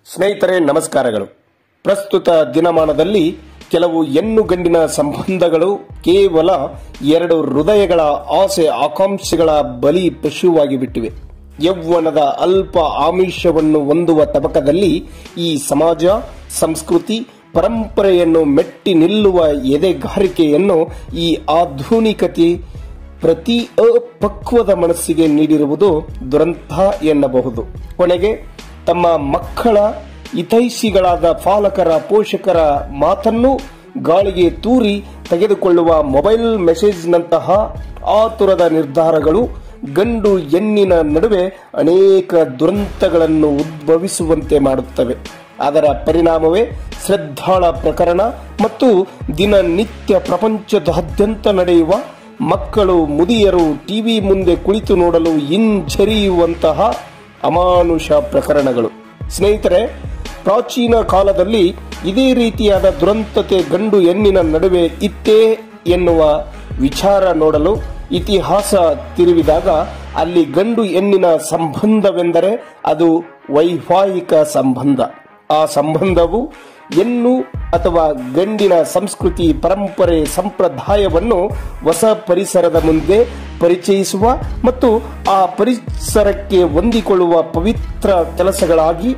ಸ್ನೇಹಿತರೆ ನಮಸ್ಕಾರಗಳು ಪ್ರಸ್ತುತ ದಿನಮಾನದಲ್ಲಿ ಕೆಲವು ಹೆಣ್ಣು ಗಂಡಿನ ಸಂಬಂಧಗಳು ಕೇವಲ ಎರಡು ಹೃದಯಗಳ ಆಸೆ ಆಕಾಂಕ್ಷೆಗಳ ಬಲಿ ಪಶುವಾಗಿ ಬಿಟ್ಟಿವೆ ಯೌವನದ ಅಲ್ಪ ಆಮಿಷವನ್ನು ಹೊಂದುವ ತಬಕದಲ್ಲಿ ಈ ಸಮಾಜ ಸಂಸ್ಕೃತಿ ಪರಂಪರೆಯನ್ನು ಮೆಟ್ಟಿ ನಿಲ್ಲುವ ಎದೆಗಾರಿಕೆಯನ್ನು ಈ ಆಧುನಿಕತೆ ಪ್ರತಿ ಅಪಕ್ವದ ಮನಸ್ಸಿಗೆ ನೀಡಿರುವುದು ದುರಂತ ಎನ್ನಬಹುದು ಕೊನೆಗೆ ತಮ್ಮ ಮಕ್ಕಳ ಹಿತೈಷಿಗಳಾದ ಪಾಲಕರ ಪೋಷಕರ ಮಾತನ್ನು ಗಾಳಿಗೆ ತೂರಿ ತೆಗೆದುಕೊಳ್ಳುವ ಮೊಬೈಲ್ ಮೆಸೇಜ್ನಂತಹ ಆತುರದ ನಿರ್ಧಾರಗಳು ಗಂಡು ಹೆಣ್ಣಿನ ನಡುವೆ ಅನೇಕ ದುರಂತಗಳನ್ನು ಉದ್ಭವಿಸುವಂತೆ ಮಾಡುತ್ತವೆ ಅದರ ಪರಿಣಾಮವೇ ಶ್ರದ್ಧಾಳ ಪ್ರಕರಣ ಮತ್ತು ದಿನನಿತ್ಯ ಪ್ರಪಂಚದಾದ್ಯಂತ ನಡೆಯುವ ಮಕ್ಕಳು ಮುದಿಯರು ಟಿವಿ ಮುಂದೆ ಕುಳಿತು ನೋಡಲು ಹಿಂಜರಿಯುವಂತಹ ಅಮಾನುಷ ಪ್ರಕರಣಗಳು ಸ್ನೇಹಿತರೆ ಪ್ರಾಚೀನ ಕಾಲದಲ್ಲಿ ಇದೇ ರೀತಿಯಾದ ದುರಂತತೆ ಗಂಡು ಹೆಣ್ಣಿನ ನಡುವೆ ಇತ್ತೇ ಎನ್ನುವ ವಿಚಾರ ನೋಡಲು ಇತಿಹಾಸ ತಿರುವಿದಾಗ ಅಲ್ಲಿ ಗಂಡು ಹೆಣ್ಣಿನ ಸಂಬಂಧವೆಂದರೆ ಅದು ವೈವಾಹಿಕ ಸಂಬಂಧ ಆ ಸಂಬಂಧವು ಹೆಣ್ಣು ಅಥವಾ ಗಂಡಿನ ಸಂಸ್ಕೃತಿ ಪರಂಪರೆ ಸಂಪ್ರದಾಯವನ್ನು ಹೊಸ ಪರಿಸರದ ಮುಂದೆ ಪರಿಚಯಿಸುವ ಮತ್ತು ಆ ಪರಿಸರಕ್ಕೆ ಹೊಂದಿಕೊಳ್ಳುವ ಪವಿತ್ರ ಕೆಲಸಗಳಾಗಿ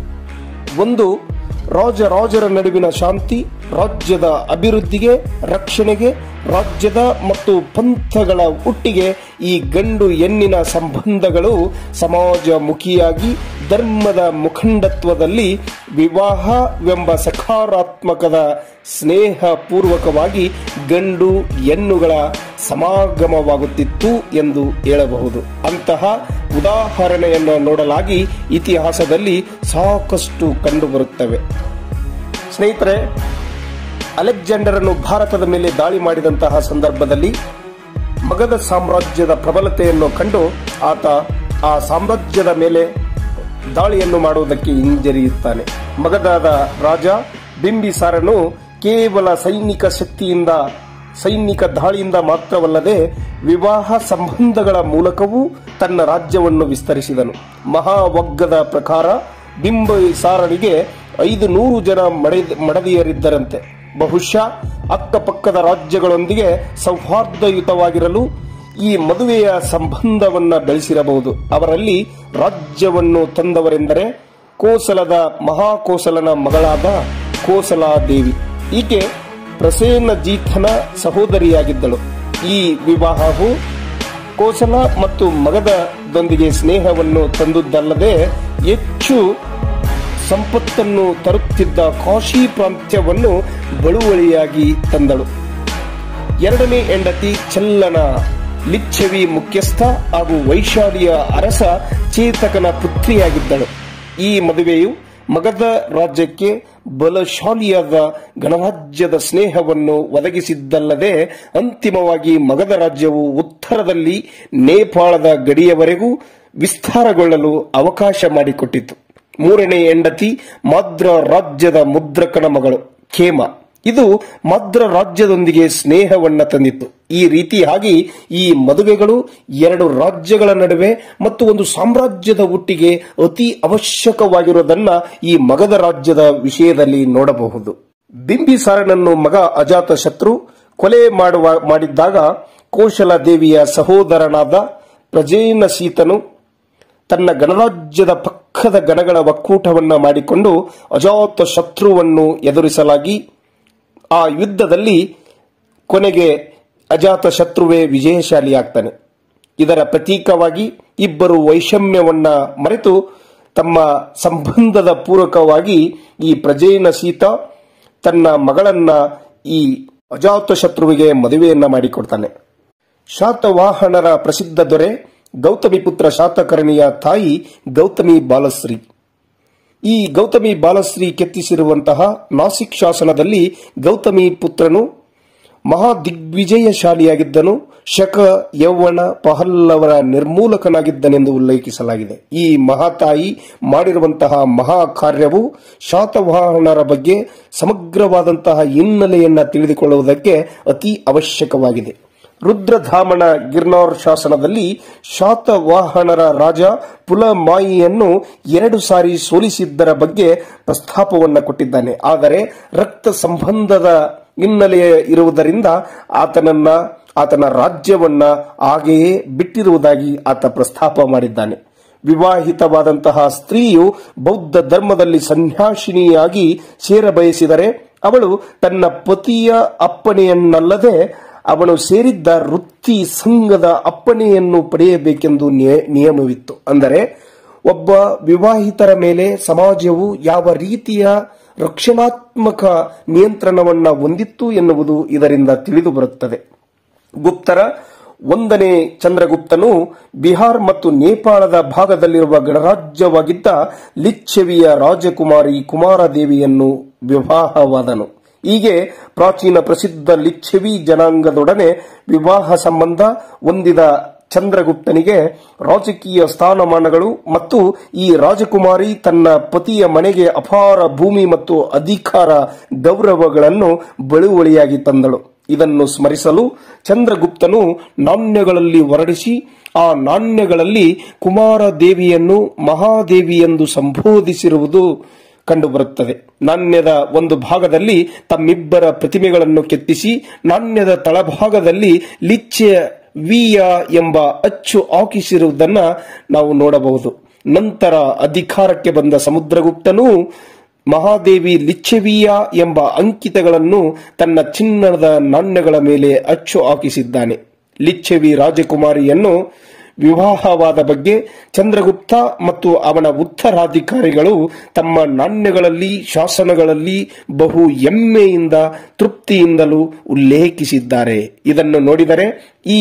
ಒಂದು ರಾಜರಾಜರ ನಡುವಿನ ಶಾಂತಿ ರಾಜ್ಯದ ಅಭಿವೃದ್ಧಿಗೆ ರಕ್ಷಣೆಗೆ ರಾಜ್ಯದ ಮತ್ತು ಪಂಥಗಳ ಹುಟ್ಟಿಗೆ ಈ ಗಂಡು ಹೆಣ್ಣಿನ ಸಂಬಂಧಗಳು ಸಮಾಜಮುಖಿಯಾಗಿ ಧರ್ಮದ ಮುಖಂಡತ್ವದಲ್ಲಿ ವಿವಾಹವೆಂಬ ಸಕಾರಾತ್ಮಕದ ಸ್ನೇಹ ಪೂರ್ವಕವಾಗಿ ಗಂಡು ಹೆಣ್ಣುಗಳ ಸಮಾಗಮವಾಗುತ್ತಿತ್ತು ಎಂದು ಹೇಳಬಹುದು ಅಂತಹ ಉದಾಹರಣೆಯನ್ನು ನೋಡಲಾಗಿ ಇತಿಹಾಸದಲ್ಲಿ ಸಾಕಷ್ಟು ಕಂಡುಬರುತ್ತವೆ ಸ್ನೇಹಿತರೆ ಅಲೆಕ್ಸಾಂಡರನ್ನು ಭಾರತದ ಮೇಲೆ ದಾಳಿ ಮಾಡಿದಂತಹ ಸಂದರ್ಭದಲ್ಲಿ ಮಗಧ ಸಾಮ್ರಾಜ್ಯದ ಪ್ರಬಲತೆಯನ್ನು ಕಂಡು ಆತ ಆ ಸಾಮ್ರಾಜ್ಯದ ಮೇಲೆ ದಾಳಿಯನ್ನು ಮಾಡುವುದಕ್ಕೆ ಹಿಂಜರಿಯುತ್ತಾನೆ ಮಗಧದ ರಾಜ ಬಿಂಬಿಸಾರನು ಕೇವಲ ಸೈನಿಕ ಶಕ್ತಿಯಿಂದ ಸೈನಿಕ ದಾಳಿಯಿಂದ ಮಾತ್ರವಲ್ಲದೆ ವಿವಾಹ ಸಂಬಂಧಗಳ ಮೂಲಕವೂ ತನ್ನ ರಾಜ್ಯವನ್ನು ವಿಸ್ತರಿಸಿದನು ಮಹಾವಗ್ಗದ ಪ್ರಕಾರ ಬಿಂಬಿಸಾರನಿಗೆ ಐದು ನೂರು ಜನ ಮಡೆ- ಮಡದಿಯರಿದ್ದರಂತೆ ಬಹುಶಃ ಅಕ್ಕಪಕ್ಕದ ರಾಜ್ಯಗಳೊಂದಿಗೆ ಸೌಹಾರ್ದಯುತವಾಗಿರಲು ಈ ಮದುವೆಯ ಸಂಬಂಧವನ್ನ ಬೆಳೆಸಿರಬಹುದು ಅವರಲ್ಲಿ ರಾಜ್ಯವನ್ನು ತಂದವರೆಂದರೆ ಕೋಸಲದ ಮಹಾಕೋಸಲನ ಮಗಳಾದ ಕೋಸಲಾದೇವಿ ಈಕೆ ಪ್ರಸೇನಜೀತನ ಸಹೋದರಿಯಾಗಿದ್ದಳು ಈ ವಿವಾಹವು ಕೋಸಲ ಮತ್ತು ಮಗಧದೊಂದಿಗೆ ಸ್ನೇಹವನ್ನು ತಂದುದಲ್ಲದೆ ಹೆಚ್ಚು ಸಂಪತ್ತನ್ನು ತರುತ್ತಿದ್ದ ಕಾಶಿ ಪ್ರಾಂತ್ಯವನ್ನು ಬಳುವಳಿಯಾಗಿ ತಂದಳು ಎರಡನೇ ಹೆಂಡತಿ ಚಲ್ಲನ ಲಿಚ್ಛವಿ ಮುಖ್ಯಸ್ಥ ಹಾಗೂ ವೈಶಾಲಿಯ ಅರಸ ಚೇತಕನ ಪುತ್ರಿಯಾಗಿದ್ದಳು ಈ ಮದುವೆಯು ಮಗಧ ರಾಜ್ಯಕ್ಕೆ ಬಲಶಾಲಿಯಾದ ಗಣರಾಜ್ಯದ ಸ್ನೇಹವನ್ನು ಒದಗಿಸಿದ್ದಲ್ಲದೆ ಅಂತಿಮವಾಗಿ ಮಗಧ ರಾಜ್ಯವು ಉತ್ತರದಲ್ಲಿ ನೇಪಾಳದ ಗಡಿಯವರೆಗೂ ವಿಸ್ತಾರಗೊಳ್ಳಲು ಅವಕಾಶ ಮಾಡಿಕೊಟ್ಟಿತು ಮೂರನೇ ಹೆಂಡತಿ ಮಾದ್ರ ರಾಜ್ಯದ ಮುದ್ರಕನ ಮಗಳು ಖೇಮ ಇದು ಮಾದ್ರ ರಾಜ್ಯದೊಂದಿಗೆ ಸ್ನೇಹವನ್ನ ತಂದಿತ್ತು ಈ ರೀತಿಯಾಗಿ ಈ ಮದುವೆಗಳು ಎರಡು ರಾಜ್ಯಗಳ ನಡುವೆ ಮತ್ತು ಒಂದು ಸಾಮ್ರಾಜ್ಯದ ಹುಟ್ಟಿಗೆ ಅತಿ ಅವಶ್ಯಕವಾಗಿರುವುದನ್ನ ಈ ಮಗಧ ರಾಜ್ಯದ ವಿಷಯದಲ್ಲಿ ನೋಡಬಹುದು ಬಿಂಬಿಸಾರನನ್ನು ಮಗ ಅಜಾತ ಶತ್ರು ಕೊಲೆ ಮಾಡುವ ಮಾಡಿದ್ದಾಗ ಕೋಶಲ ದೇವಿಯ ಸಹೋದರನಾದ ಪ್ರಜೇನ ಸೀತನು ತನ್ನ ಗಣರಾಜ್ಯದ ಪಕ್ಕದ ಗಣಗಳ ಒಕ್ಕೂಟವನ್ನ ಮಾಡಿಕೊಂಡು ಅಜಾತ ಶತ್ರುವನ್ನು ಎದುರಿಸಲಾಗಿ ಆ ಯುದ್ಧದಲ್ಲಿ ಕೊನೆಗೆ ಅಜಾತ ಶತ್ರುವೇ ವಿಜಯಶಾಲಿಯಾಗ್ತಾನೆ ಇದರ ಪ್ರತೀಕವಾಗಿ ಇಬ್ಬರು ವೈಷಮ್ಯವನ್ನ ಮರೆತು ತಮ್ಮ ಸಂಬಂಧದ ಪೂರಕವಾಗಿ ಈ ಪ್ರಜೇನ ಸೀತ ತನ್ನ ಮಗಳನ್ನ ಈ ಅಜಾತ ಶತ್ರುವಿಗೆ ಮದುವೆಯನ್ನ ಮಾಡಿಕೊಡ್ತಾನೆ ಶಾತವಾಹನರ ಪ್ರಸಿದ್ಧ ದೊರೆ ಗೌತಮಿ ಪುತ್ರ ಶಾತಕರ್ಣಿಯ ತಾಯಿ ಗೌತಮಿ ಬಾಲಶ್ರೀ ಈ ಗೌತಮಿ ಬಾಲಶ್ರೀ ಕೆತ್ತಿಸಿರುವಂತಹ ನಾಸಿಕ್ ಶಾಸನದಲ್ಲಿ ಗೌತಮಿ ಪುತ್ರನು ಮಹಾದಿಗ್ವಿಜಯಶಾಲಿಯಾಗಿದ್ದನು ಶಕ ಯೌವನ ಪಹಲ್ಲವರ ನಿರ್ಮೂಲಕನಾಗಿದ್ದನೆಂದು ಉಲ್ಲೇಖಿಸಲಾಗಿದೆ ಈ ಮಹಾತಾಯಿ ಮಾಡಿರುವಂತಹ ಮಹಾ ಕಾರ್ಯವು ಶಾತವಾಹನರ ಬಗ್ಗೆ ಸಮಗ್ರವಾದಂತಹ ಹಿನ್ನೆಲೆಯನ್ನ ತಿಳಿದುಕೊಳ್ಳುವುದಕ್ಕೆ ಅತಿ ಅವಶ್ಯಕವಾಗಿದೆ ರುದ್ರಧಾಮಣ ಗಿರ್ನಾರ್ ಶಾಸನದಲ್ಲಿ ಶಾತವಾಹನರ ರಾಜ ಪುಲಮಾಯಿಯನ್ನು ಎರಡು ಸಾರಿ ಸೋಲಿಸಿದ್ದರ ಬಗ್ಗೆ ಪ್ರಸ್ತಾಪವನ್ನು ಕೊಟ್ಟಿದ್ದಾನೆ ಆದರೆ ರಕ್ತ ಸಂಬಂಧದ ಹಿನ್ನೆಲೆ ಇರುವುದರಿಂದ ಆತನನ್ನ ಆತನ ರಾಜ್ಯವನ್ನ ಹಾಗೆಯೇ ಬಿಟ್ಟಿರುವುದಾಗಿ ಆತ ಪ್ರಸ್ತಾಪ ಮಾಡಿದ್ದಾನೆ ವಿವಾಹಿತವಾದಂತಹ ಸ್ತ್ರೀಯು ಬೌದ್ಧ ಧರ್ಮದಲ್ಲಿ ಸನ್ಯಾಸಿನಿಯಾಗಿ ಸೇರಬಯಸಿದರೆ ಅವಳು ತನ್ನ ಪತಿಯ ಅಪ್ಪಣೆಯನ್ನಲ್ಲದೆ ಅವನು ಸೇರಿದ್ದ ವೃತ್ತಿ ಸಂಘದ ಅಪ್ಪಣೆಯನ್ನು ಪಡೆಯಬೇಕೆಂದು ನಿಯ- ನಿಯಮವಿತ್ತು ಅಂದರೆ ಒಬ್ಬ ವಿವಾಹಿತರ ಮೇಲೆ ಸಮಾಜವು ಯಾವ ರೀತಿಯ ರಕ್ಷಣಾತ್ಮಕ ನಿಯಂತ್ರಣವನ್ನ ಹೊಂದಿತ್ತು ಎನ್ನುವುದು ಇದರಿಂದ ತಿಳಿದು ಬರುತ್ತದೆ ಗುಪ್ತರ ಒಂದನೇ ಚಂದ್ರಗುಪ್ತನು ಬಿಹಾರ್ ಮತ್ತು ನೇಪಾಳದ ಭಾಗದಲ್ಲಿರುವ ಗಣರಾಜ್ಯವಾಗಿದ್ದ ಲಿಚ್ಛವಿಯ ರಾಜಕುಮಾರಿ ಕುಮಾರದೇವಿಯನ್ನು ವಿವಾಹವಾದನು ಹೀಗೆ ಪ್ರಾಚೀನ ಪ್ರಸಿದ್ಧ ಲಿಚ್ಛವಿ ಜನಾಂಗದೊಡನೆ ವಿವಾಹ ಸಂಬಂಧ ಹೊಂದಿದ ಚಂದ್ರಗುಪ್ತನಿಗೆ ರಾಜಕೀಯ ಸ್ಥಾನಮಾನಗಳು ಮತ್ತು ಈ ರಾಜಕುಮಾರಿ ತನ್ನ ಪತಿಯ ಮನೆಗೆ ಅಪಾರ ಭೂಮಿ ಮತ್ತು ಅಧಿಕಾರ ಗೌರವಗಳನ್ನು ಬಳುವಳಿಯಾಗಿ ತಂದಳು ಇದನ್ನು ಸ್ಮರಿಸಲು ಚಂದ್ರಗುಪ್ತನು ನಾಣ್ಯಗಳಲ್ಲಿ ಹೊರಡಿಸಿ ಆ ನಾಣ್ಯಗಳಲ್ಲಿ ಕುಮಾರ ದೇವಿಯನ್ನು ಮಹಾದೇವಿ ಎಂದು ಸಂಬೋಧಿಸಿರುವುದು ಕಂಡುಬರುತ್ತದೆ ನಾಣ್ಯದ ಒಂದು ಭಾಗದಲ್ಲಿ ತಮ್ಮಿಬ್ಬರ ಪ್ರತಿಮೆಗಳನ್ನು ಕೆತ್ತಿಸಿ ನಾಣ್ಯದ ತಳಭಾಗದಲ್ಲಿ ಲಿಚ್ಚೆ ವಿಯ ಎಂಬ ಅಚ್ಚು ಹಾಕಿಸಿರುವುದನ್ನ ನಾವು ನೋಡಬಹುದು ನಂತರ ಅಧಿಕಾರಕ್ಕೆ ಬಂದ ಸಮುದ್ರಗುಪ್ತನು ಮಹಾದೇವಿ ಲಿಚ್ಚವಿಯ ಎಂಬ ಅಂಕಿತಗಳನ್ನು ತನ್ನ ಚಿನ್ನದ ನಾಣ್ಯಗಳ ಮೇಲೆ ಅಚ್ಚು ಹಾಕಿಸಿದ್ದಾನೆ ಲಿಚ್ಚವಿ ರಾಜಕುಮಾರಿಯನ್ನು ವಿವಾಹವಾದ ಬಗ್ಗೆ ಚಂದ್ರಗುಪ್ತ ಮತ್ತು ಅವನ ಉತ್ತರಾಧಿಕಾರಿಗಳು ತಮ್ಮ ನಾಣ್ಯಗಳಲ್ಲಿ ಶಾಸನಗಳಲ್ಲಿ ಬಹು ಹೆಮ್ಮೆಯಿಂದ ತೃಪ್ತಿಯಿಂದಲೂ ಉಲ್ಲೇಖಿಸಿದ್ದಾರೆ ಇದನ್ನು ನೋಡಿದರೆ ಈ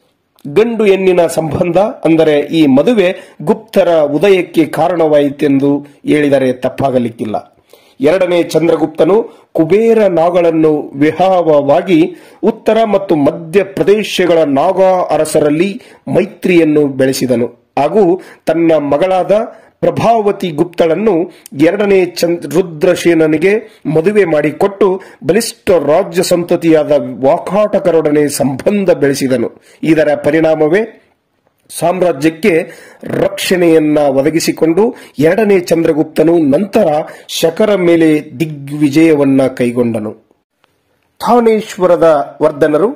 ಗಂಡು ಹೆಣ್ಣಿನ ಸಂಬಂಧ ಅಂದರೆ ಈ ಮದುವೆ ಗುಪ್ತರ ಉದಯಕ್ಕೆ ಕಾರಣವಾಯಿತೆಂದು ಹೇಳಿದರೆ ತಪ್ಪಾಗಲಿಕ್ಕಿಲ್ಲ ಎರಡನೇ ಚಂದ್ರಗುಪ್ತನು ಕುಬೇರ ನಾಗಳನ್ನು ವಿವಾಹವಾಗಿ ಉತ್ತರ ಮತ್ತು ಮಧ್ಯ ಪ್ರದೇಶಗಳ ನಾಗಾ ಅರಸರಲ್ಲಿ ಮೈತ್ರಿಯನ್ನು ಬೆಳೆಸಿದನು ಹಾಗೂ ತನ್ನ ಮಗಳಾದ ಪ್ರಭಾವತಿ ಗುಪ್ತಳನ್ನು ಎರಡನೇ ಚಂದ್ ರುದ್ರಸೇನನಿಗೆ ಮದುವೆ ಮಾಡಿಕೊಟ್ಟು ಬಲಿಷ್ಠ ರಾಜ್ಯ ಸಂತತಿಯಾದ ವಾಕಾಟಕರೊಡನೆ ಸಂಬಂಧ ಬೆಳೆಸಿದನು ಇದರ ಪರಿಣಾಮವೇ ಸಾಮ್ರಾಜ್ಯಕ್ಕೆ ರಕ್ಷಣೆಯನ್ನ ಒದಗಿಸಿಕೊಂಡು ಎರಡನೇ ಚಂದ್ರಗುಪ್ತನು ನಂತರ ಶಕರ ಮೇಲೆ ದಿಗ್ವಿಜಯವನ್ನ ಕೈಗೊಂಡನು ಥಾನೇಶ್ವರದ ವರ್ಧನರು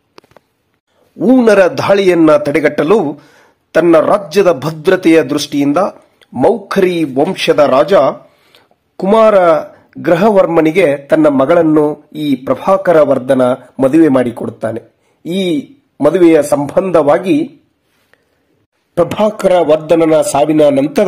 ಊನರ ದಾಳಿಯನ್ನ ತಡೆಗಟ್ಟಲು ತನ್ನ ರಾಜ್ಯದ ಭದ್ರತೆಯ ದೃಷ್ಟಿಯಿಂದ ಮೌಖರಿ ವಂಶದ ರಾಜ ಕುಮಾರ ಗ್ರಹವರ್ಮನಿಗೆ ತನ್ನ ಮಗಳನ್ನು ಈ ಪ್ರಭಾಕರ ವರ್ಧನ ಮದುವೆ ಮಾಡಿಕೊಡುತ್ತಾನೆ ಈ ಮದುವೆಯ ಸಂಬಂಧವಾಗಿ ಪ್ರಭಾಕರ ವರ್ಧನನ ಸಾವಿನ ನಂತರ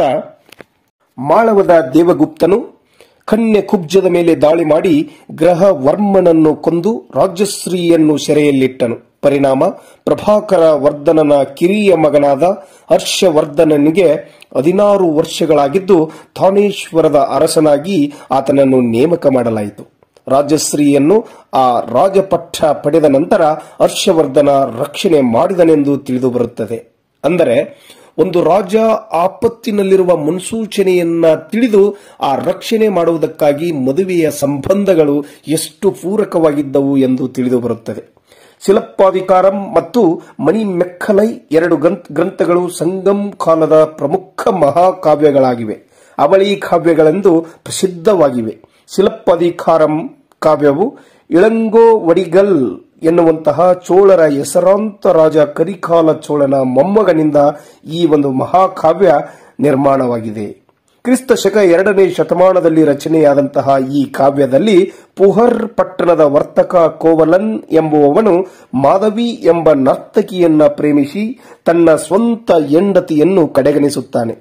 ಮಾಳವದ ದೇವಗುಪ್ತನು ಕನ್ಯೆ ಕುಬ್ಜದ ಮೇಲೆ ದಾಳಿ ಮಾಡಿ ಗ್ರಹ ವರ್ಮನನ್ನು ಕೊಂದು ರಾಜಶ್ರೀಯನ್ನು ಸೆರೆಯಲ್ಲಿಟ್ಟನು ಪರಿಣಾಮ ಪ್ರಭಾಕರ ವರ್ಧನನ ಕಿರಿಯ ಮಗನಾದ ಹರ್ಷವರ್ಧನನಿಗೆ ಹದಿನಾರು ವರ್ಷಗಳಾಗಿದ್ದು ಥಾನೇಶ್ವರದ ಅರಸನಾಗಿ ಆತನನ್ನು ನೇಮಕ ಮಾಡಲಾಯಿತು ರಾಜಶ್ರೀಯನ್ನು ಆ ರಾಜಪಟ್ಟ ಪಡೆದ ನಂತರ ಹರ್ಷವರ್ಧನ ರಕ್ಷಣೆ ಮಾಡಿದನೆಂದು ತಿಳಿದು ಬರುತ್ತದೆ ಅಂದರೆ ಒಂದು ರಾಜ ಆಪತ್ತಿನಲ್ಲಿರುವ ಮುನ್ಸೂಚನೆಯನ್ನ ತಿಳಿದು ಆ ರಕ್ಷಣೆ ಮಾಡುವುದಕ್ಕಾಗಿ ಮದುವೆಯ ಸಂಬಂಧಗಳು ಎಷ್ಟು ಪೂರಕವಾಗಿದ್ದವು ಎಂದು ತಿಳಿದು ಬರುತ್ತದೆ ಶಿಲಪ್ಪಾವಿಕಾರಂ ಮತ್ತು ಮಣಿಮೆಕ್ಕಲೈ ಎರಡು ಗ್ರಂಥ- ಗ್ರಂಥಗಳು ಸಂಗಮ್ ಕಾಲದ ಪ್ರಮುಖ ಮಹಾಕಾವ್ಯಗಳಾಗಿವೆ ಅವಳಿ ಕಾವ್ಯಗಳೆಂದು ಪ್ರಸಿದ್ಧವಾಗಿವೆ ಶಿಲಪ್ಪಧಿಕಾರಂ ಕಾವ್ಯವು ಇಳಂಗೋ ವಡಿಗಲ್ ಎನ್ನುವಂತಹ ಚೋಳರ ಹೆಸರಾಂತ ರಾಜ ಕರಿಕಾಲ ಚೋಳನ ಮೊಮ್ಮಗನಿಂದ ಈ ಒಂದು ಮಹಾಕಾವ್ಯ ನಿರ್ಮಾಣವಾಗಿದೆ ಕ್ರಿಸ್ತ ಶಕ ಎರಡನೇ ಶತಮಾನದಲ್ಲಿ ರಚನೆಯಾದಂತಹ ಈ ಕಾವ್ಯದಲ್ಲಿ ಪುಹರ್ ಪಟ್ಟಣದ ವರ್ತಕ ಕೋವಲನ್ ಎಂಬುವವನು ಮಾಧವಿ ಎಂಬ ನರ್ತಕಿಯನ್ನ ಪ್ರೇಮಿಸಿ ತನ್ನ ಸ್ವಂತ ಹೆಂಡತಿಯನ್ನು ಕಡೆಗಣಿಸುತ್ತಾನೆ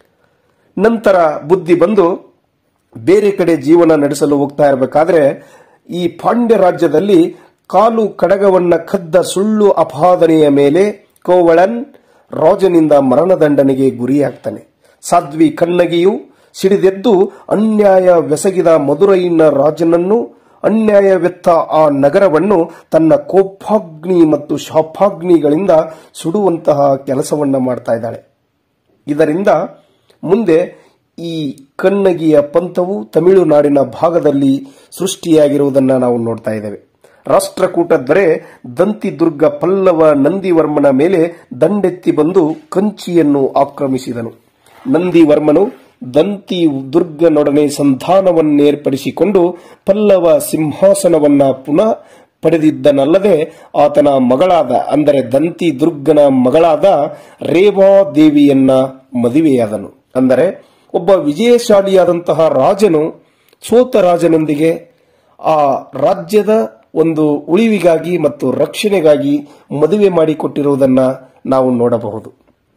ನಂತರ ಬುದ್ಧಿ ಬಂದು ಬೇರೆ ಕಡೆ ಜೀವನ ನಡೆಸಲು ಹೋಗ್ತಾ ಇರಬೇಕಾದ್ರೆ ಈ ಪಾಂಡ್ಯ ರಾಜ್ಯದಲ್ಲಿ ಕಾಲು ಕಡಗವನ್ನ ಕದ್ದ ಸುಳ್ಳು ಅಪಾದನೆಯ ಮೇಲೆ ಕೋವಳನ್ ರಾಜನಿಂದ ಮರಣದಂಡನೆಗೆ ಗುರಿಯಾಗ್ತಾನೆ ಸಾಧ್ವಿ ಕಣ್ಣಗಿಯು ಸಿಡಿದೆದ್ದು ಅನ್ಯಾಯವೆಸಗಿದ ಮಧುರೈನ ರಾಜನನ್ನು ಅನ್ಯಾಯವೆತ್ತ ಆ ನಗರವನ್ನು ತನ್ನ ಕೋಪಾಗ್ನಿ ಮತ್ತು ಶಾಪಾಗ್ನಿಗಳಿಂದ ಸುಡುವಂತಹ ಕೆಲಸವನ್ನ ಮಾಡ್ತಾ ಇದ್ದಾಳೆ ಇದರಿಂದ ಮುಂದೆ ಈ ಕಣ್ಣಗಿಯ ಪಂಥವು ತಮಿಳುನಾಡಿನ ಭಾಗದಲ್ಲಿ ಸೃಷ್ಟಿಯಾಗಿರುವುದನ್ನು ನಾವು ನೋಡ್ತಾ ಇದ್ದೇವೆ ರಾಷ್ಟ್ರಕೂಟ ದೊರೆ ದಂತಿದುರ್ಗ ಪಲ್ಲವ ನಂದಿವರ್ಮನ ಮೇಲೆ ದಂಡೆತ್ತಿ ಬಂದು ಕಂಚಿಯನ್ನು ಆಕ್ರಮಿಸಿದನು ನಂದಿವರ್ಮನು ದಂತಿ ದುರ್ಗನೊಡನೆ ಸಂಧಾನವನ್ನೇರ್ಪಡಿಸಿಕೊಂಡು ಪಲ್ಲವ ಸಿಂಹಾಸನವನ್ನ ಪುನಃ ಪಡೆದಿದ್ದನಲ್ಲದೆ ಆತನ ಮಗಳಾದ ಅಂದರೆ ದಂತಿ ದುರ್ಗನ ಮಗಳಾದ ರೇವಾದೇವಿಯನ್ನ ಮದುವೆಯಾದನು ಅಂದರೆ ಒಬ್ಬ ವಿಜಯಶಾಲಿಯಾದಂತಹ ರಾಜನು ಸೋತ ರಾಜನೊಂದಿಗೆ ಆ ರಾಜ್ಯದ ಒಂದು ಉಳಿವಿಗಾಗಿ ಮತ್ತು ರಕ್ಷಣೆಗಾಗಿ ಮದುವೆ ಮಾಡಿಕೊಟ್ಟಿರುವುದನ್ನ ನಾವು ನೋಡಬಹುದು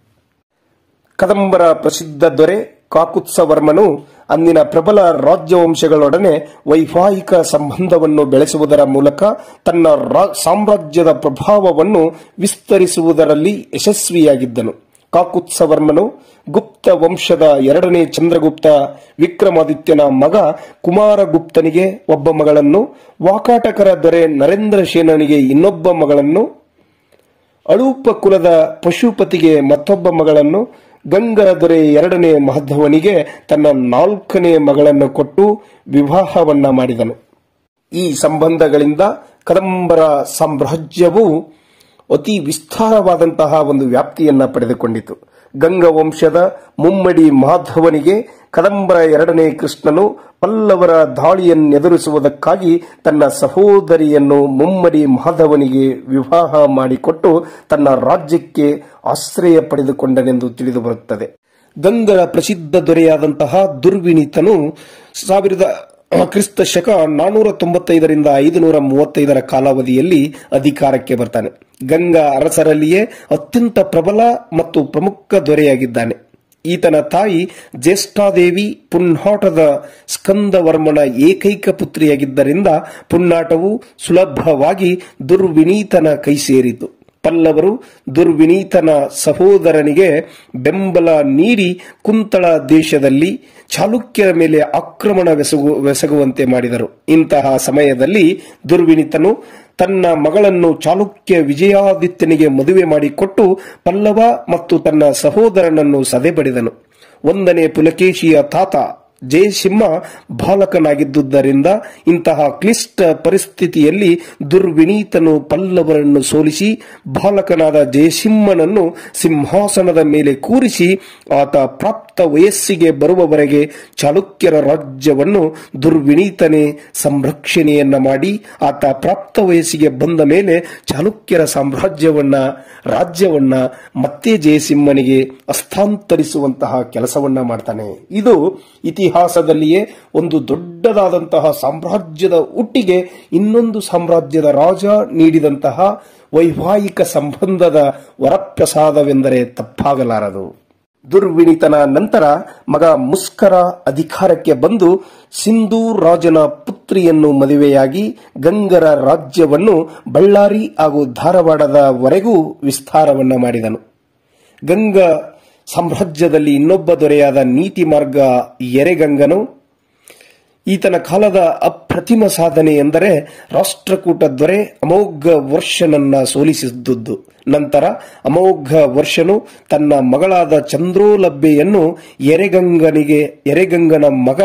ಕದಂಬರ ಪ್ರಸಿದ್ಧ ದೊರೆ ಕಾಕುತ್ಸವರ್ಮನು ಅಂದಿನ ಪ್ರಬಲ ರಾಜ್ಯವಂಶಗಳೊಡನೆ ವೈವಾಹಿಕ ಸಂಬಂಧವನ್ನು ಬೆಳೆಸುವುದರ ಮೂಲಕ ತನ್ನ ರಾ- ಸಾಮ್ರಾಜ್ಯದ ಪ್ರಭಾವವನ್ನು ವಿಸ್ತರಿಸುವುದರಲ್ಲಿ ಯಶಸ್ವಿಯಾಗಿದ್ದನು ಕಾಕುತ್ಸವರ್ಮನು ಗುಪ್ತ ವಂಶದ ಎರಡನೇ ಚಂದ್ರಗುಪ್ತ ವಿಕ್ರಮಾದಿತ್ಯನ ಮಗ ಕುಮಾರಗುಪ್ತನಿಗೆ ಒಬ್ಬ ಮಗಳನ್ನು ವಾಕಾಟಕರ ದೊರೆ ನರೇಂದ್ರ ಸೇನನಿಗೆ ಇನ್ನೊಬ್ಬ ಮಗಳನ್ನು ಅಳೂಪ ಕುಲದ ಪಶುಪತಿಗೆ ಮತ್ತೊಬ್ಬ ಮಗಳನ್ನು ಗಂಗರ ದೊರೆ ಎರಡನೇ ಮಹಧವನಿಗೆ ತನ್ನ ನಾಲ್ಕನೇ ಮಗಳನ್ನು ಕೊಟ್ಟು ವಿವಾಹವನ್ನ ಮಾಡಿದನು ಈ ಸಂಬಂಧಗಳಿಂದ ಕದಂಬರ ಸಾಮ್ರಾಜ್ಯವು ಅತಿ ವಿಸ್ತಾರವಾದಂತಹ ಒಂದು ವ್ಯಾಪ್ತಿಯನ್ನ ಪಡೆದುಕೊಂಡಿತು ಗಂಗ ವಂಶದ ಮುಮ್ಮಡಿ ಮಾಧವನಿಗೆ ಕದಂಬರ ಎರಡನೇ ಕೃಷ್ಣನು ಪಲ್ಲವರ ದಾಳಿಯನ್ನೆದುರಿಸುವುದಕ್ಕಾಗಿ ತನ್ನ ಸಹೋದರಿಯನ್ನು ಮುಮ್ಮಡಿ ಮಾಧವನಿಗೆ ವಿವಾಹ ಮಾಡಿಕೊಟ್ಟು ತನ್ನ ರಾಜ್ಯಕ್ಕೆ ಆಶ್ರಯ ಪಡೆದುಕೊಂಡನೆಂದು ತಿಳಿದು ಬರುತ್ತದೆ ಗಂಗರ ಪ್ರಸಿದ್ಧ ದೊರೆಯಾದಂತಹ ದುರ್ವಿನೀತನು ಸಾವಿರದ ಕ್ರಿಸ್ತ ಶಕ ನಾನೂರ ತೊಂಬತ್ತೈದರಿಂದ ಐದುನೂರ ಮೂವತ್ತೈದರ ಕಾಲಾವಧಿಯಲ್ಲಿ ಅಧಿಕಾರಕ್ಕೆ ಬರ್ತಾನೆ ಗಂಗಾ ಅರಸರಲ್ಲಿಯೇ ಅತ್ಯಂತ ಪ್ರಬಲ ಮತ್ತು ಪ್ರಮುಖ ದೊರೆಯಾಗಿದ್ದಾನೆ ಈತನ ತಾಯಿ ಜ್ಯೇಷ್ಠಾದೇವಿ ಪುನ್ನಾಟದ ಸ್ಕಂದವರ್ಮನ ಏಕೈಕ ಪುತ್ರಿಯಾಗಿದ್ದರಿಂದ ಪುನ್ನಾಟವು ಸುಲಭವಾಗಿ ದುರ್ವಿನೀತನ ಕೈ ಸೇರಿತು ಪಲ್ಲವರು ದುರ್ವಿನೀತನ ಸಹೋದರನಿಗೆ ಬೆಂಬಲ ನೀಡಿ ಕುಂತಳ ದೇಶದಲ್ಲಿ ಚಾಲುಕ್ಯರ ಮೇಲೆ ಆಕ್ರಮಣವೆಸಗು ಬೆಸಗುವಂತೆ ಮಾಡಿದರು ಇಂತಹ ಸಮಯದಲ್ಲಿ ದುರ್ವಿನೀತನು ತನ್ನ ಮಗಳನ್ನು ಚಾಲುಕ್ಯ ವಿಜಯಾದಿತ್ಯನಿಗೆ ಮದುವೆ ಮಾಡಿಕೊಟ್ಟು ಪಲ್ಲವ ಮತ್ತು ತನ್ನ ಸಹೋದರನನ್ನು ಸದೆಬಡಿದನು ಒಂದನೇ ಪುಲಕೇಶಿಯ ತಾತ ಜಯಸಿಂಹ ಬಾಲಕನಾಗಿದ್ದುದರಿಂದ ಇಂತಹ ಕ್ಲಿಷ್ಟ ಪರಿಸ್ಥಿತಿಯಲ್ಲಿ ದುರ್ವಿನೀತನು ಪಲ್ಲವರನ್ನು ಸೋಲಿಸಿ ಬಾಲಕನಾದ ಜಯಸಿಂಹನನ್ನು ಸಿಂಹಾಸನದ ಮೇಲೆ ಕೂರಿಸಿ ಆತ ಪ್ರಾಪ್ತ ವಯಸ್ಸಿಗೆ ಬರುವವರೆಗೆ ಚಾಲುಕ್ಯರ ರಾಜ್ಯವನ್ನು ದುರ್ವಿನೀತನೇ ಸಂರಕ್ಷಣೆಯನ್ನ ಮಾಡಿ ಆತ ಪ್ರಾಪ್ತ ವಯಸ್ಸಿಗೆ ಬಂದ ಮೇಲೆ ಚಾಲುಕ್ಯರ ಸಾಮ್ರಾಜ್ಯವನ್ನ ರಾಜ್ಯವನ್ನ ಮತ್ತೆ ಜಯಸಿಂಹನಿಗೆ ಹಸ್ತಾಂತರಿಸುವಂತಹ ಕೆಲಸವನ್ನ ಮಾಡ್ತಾನೆ ಇದು ಇತಿಹಾಸದಲ್ಲಿಯೇ ಒಂದು ದೊಡ್ಡದಾದಂತಹ ಸಾಮ್ರಾಜ್ಯದ ಹುಟ್ಟಿಗೆ ಇನ್ನೊಂದು ಸಾಮ್ರಾಜ್ಯದ ರಾಜ ನೀಡಿದಂತಹ ವೈವಾಹಿಕ ಸಂಬಂಧದ ವರಪ್ರಸಾದವೆಂದರೆ ತಪ್ಪಾಗಲಾರದು ದುರ್ವಿನೀತನ ನಂತರ ಮಗ ಮುಸ್ಕರ ಅಧಿಕಾರಕ್ಕೆ ಬಂದು ಸಿಂಧೂ ರಾಜನ ಪುತ್ರಿಯನ್ನು ಮದುವೆಯಾಗಿ ಗಂಗರ ರಾಜ್ಯವನ್ನು ಬಳ್ಳಾರಿ ಹಾಗೂ ಧಾರವಾಡದವರೆಗೂ ವಿಸ್ತಾರವನ್ನ ಮಾಡಿದನು ಗಂಗ ಸಾಮ್ರಾಜ್ಯದಲ್ಲಿ ಇನ್ನೊಬ್ಬ ದೊರೆಯಾದ ನೀತಿ ಮಾರ್ಗ ಎರೆಗಂಗನು ಈತನ ಕಾಲದ ಅಪ್ರತಿಮ ಸಾಧನೆ ಎಂದರೆ ರಾಷ್ಟ್ರಕೂಟ ದೊರೆ ಅಮೋಘ ವರ್ಷನನ್ನ ಸೋಲಿಸಿದ್ದುದು ನಂತರ ಅಮೋಘ ವರ್ಷನು ತನ್ನ ಮಗಳಾದ ಚಂದ್ರೋಲಬ್ಬೆಯನ್ನು ಎರೆಗಂಗನಿಗೆ ಎರೆಗಂಗನ ಮಗ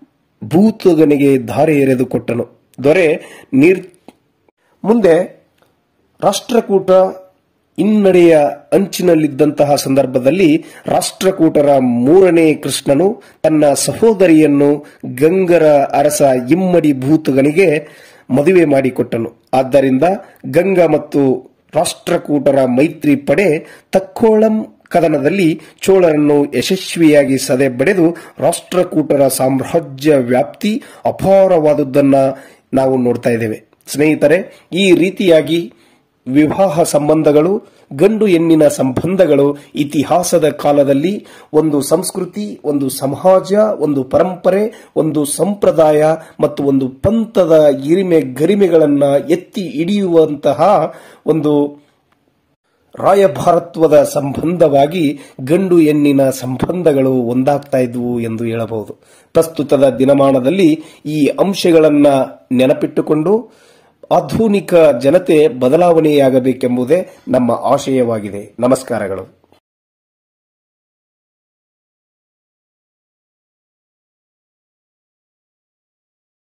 ಭೂತಗನಿಗೆ ಧಾರೆ ಎರೆದುಕೊಟ್ಟನು ದೊರೆ ನೀರ್ ಮುಂದೆ ರಾಷ್ಟ್ರಕೂಟ ಹಿನ್ನಡೆಯ ಅಂಚಿನಲ್ಲಿದ್ದಂತಹ ಸಂದರ್ಭದಲ್ಲಿ ರಾಷ್ಟ್ರಕೂಟರ ಮೂರನೇ ಕೃಷ್ಣನು ತನ್ನ ಸಹೋದರಿಯನ್ನು ಗಂಗರ ಅರಸ ಇಮ್ಮಡಿ ಭೂತಗನಿಗೆ ಮದುವೆ ಮಾಡಿಕೊಟ್ಟನು ಆದ್ದರಿಂದ ಗಂಗಾ ಮತ್ತು ರಾಷ್ಟ್ರಕೂಟರ ಮೈತ್ರಿ ಪಡೆ ತಕ್ಕೋಳಂ ಕದನದಲ್ಲಿ ಚೋಳರನ್ನು ಯಶಸ್ವಿಯಾಗಿ ಸದೆ ಬಡೆದು ರಾಷ್ಟ್ರಕೂಟರ ಸಾಮ್ರಾಜ್ಯ ವ್ಯಾಪ್ತಿ ಅಪಾರವಾದುದನ್ನ ನಾವು ನೋಡ್ತಾ ಇದ್ದೇವೆ ಸ್ನೇಹಿತರೆ ಈ ರೀತಿಯಾಗಿ ವಿವಾಹ ಸಂಬಂಧಗಳು ಗಂಡು ಹೆಣ್ಣಿನ ಸಂಬಂಧಗಳು ಇತಿಹಾಸದ ಕಾಲದಲ್ಲಿ ಒಂದು ಸಂಸ್ಕೃತಿ ಒಂದು ಸಮಾಜ ಒಂದು ಪರಂಪರೆ ಒಂದು ಸಂಪ್ರದಾಯ ಮತ್ತು ಒಂದು ಪಂಥದ ಹಿರಿಮೆ ಗರಿಮೆಗಳನ್ನ ಎತ್ತಿ ಹಿಡಿಯುವಂತಹ ಒಂದು ರಾಯಭಾರತ್ವದ ಸಂಬಂಧವಾಗಿ ಗಂಡು ಹೆಣ್ಣಿನ ಸಂಬಂಧಗಳು ಒಂದಾಗ್ತಾ ಇದ್ವು ಎಂದು ಹೇಳಬಹುದು ಪ್ರಸ್ತುತದ ದಿನಮಾನದಲ್ಲಿ ಈ ಅಂಶಗಳನ್ನ ನೆನಪಿಟ್ಟುಕೊಂಡು ಆಧುನಿಕ ಜನತೆ ಬದಲಾವಣೆಯಾಗಬೇಕೆಂಬುದೇ ನಮ್ಮ ಆಶಯವಾಗಿದೆ ನಮಸ್ಕಾರಗಳು